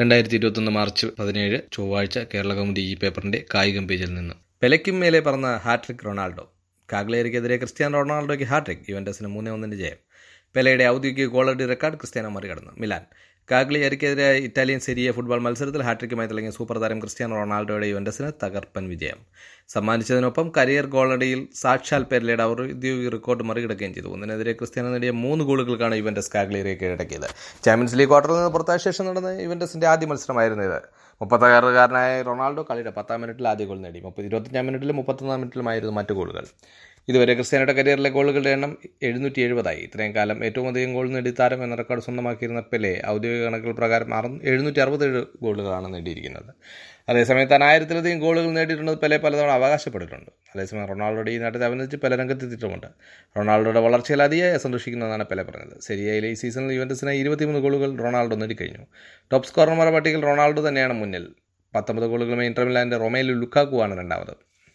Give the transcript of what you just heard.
രണ്ടായിരത്തി ഇരുപത്തൊന്ന് മാർച്ച് പതിനേഴ് ചൊവ്വാഴ്ച കേരള കൗമുദി ഈ പേപ്പറിന്റെ കായികം പേജിൽ നിന്ന് പെലയ്ക്കും മേലെ പറന്ന ഹാട്രിക് റൊണാൾഡോ കാഗ്ലേരിക്കെതിരെ ക്രിസ്ത്യാനോ റൊണാൾഡോയ്ക്ക് ഹാട്രിക് യുവന്റസിന് മൂന്ന് ഒന്നിന്റെ ജയം പെലയുടെ ഔദ്യോഗിക ഗോളടി റെക്കോർഡ് ക്രിസ്ത്യാനോ മറികടന്നു മിലാൻ കാഗ്ലിയരിക്കെതിരെ ഇറ്റാലിയൻ സെരിയ ഫുട്ബോൾ മത്സരത്തിൽ ഹാട്രിക്കുമായി തിളങ്ങിയ സൂപ്പർ താരം ക്രിസ്ത്യാനോ റൊണാൾഡോയുടെ യുവന്റസിന് തകർപ്പൻ വിജയം സമ്മാനിച്ചതിനൊപ്പം കരിയർ ഗോളടിയിൽ സാക്ഷാൽ പെരലയുടെ ഔദ്യോഗിക റെക്കോർഡ് മറികടക്കുകയും ചെയ്തു ഒന്നിനെതിരെ ക്രിസ്ത്യാനോ നേടിയ മൂന്ന് ഗോളുകൾക്കാണ് യുവന്റസ് കാഗ്ലിയറിയെ കീഴടക്കിയത് ചാമ്പ്യൻസ് ലീഗ് ക്വാർട്ടറിൽ നിന്ന് പുറത്തായ ശേഷം നടന്ന യുവന്റസിന്റെ ആദ്യ മത്സരമായിരുന്നു ഇത് മുപ്പത്താറുകാരനായ റൊണാൾഡോ കളിയുടെ പത്താം മിനിറ്റിൽ ആദ്യ ഗോൾ നേടി മുപ്പത് ഇരുപത്തഞ്ചാം മിനിറ്റിലും മുപ്പത്തൊന്നാം മിനിറ്റിലുമായിരുന്നു മറ്റു ഗോളുകൾ ഇതുവരെ ക്രിസ്ത്യാനോയുടെ കരിയറിലെ ഗോളുകളുടെ എണ്ണം എഴുന്നൂറ്റി എഴുപതായി ഇത്രയും കാലം ഏറ്റവും അധികം ഗോൾ നേടി താരം എന്ന റെക്കോർഡ് സ്വന്തമാക്കിയിരുന്ന പെലെ ഔദ്യോഗിക കണക്കുകൾ പ്രകാരം അറു എഴുന്നൂറ്റി അറുപത്തേഴ് ഗോളുകളാണ് നേടിയിരിക്കുന്നത് അതേസമയം താൻ ആയിരത്തിലധികം ഗോളുകൾ നേടിയിട്ടുള്ളത് പെലെ പലതവണ അവകാശപ്പെട്ടിട്ടുണ്ട് അതേസമയം റൊണാൾഡോയുടെ ഈ നേട്ടത്തെ അഭിനന്ദിച്ച് പെലെ രംഗത്തെത്തിയിട്ടുമുണ്ട് റൊണാൾഡോയുടെ വളർച്ചയിൽ അതിയായി സന്തോഷിക്കുന്നതാണ് പെലെ പറഞ്ഞത് ശരിയായിലെ ഈ സീസണിൽ യുവന്റസിന് ഇരുപത്തിമൂന്ന് ഗോളുകൾ റൊണാൾഡോ നേടിക്കഴിഞ്ഞു ടോപ്പ് സ്കോറർമാരുടെ പട്ടികയിൽ റൊണാൾഡോ തന്നെയാണ് മുന്നിൽ പത്തൊമ്പത് ഗോളുകളുമായി ഇന്റർമിലാൻഡ് റൊമേലു ലുക്കാക്കുവാണ് രണ്ടാമത്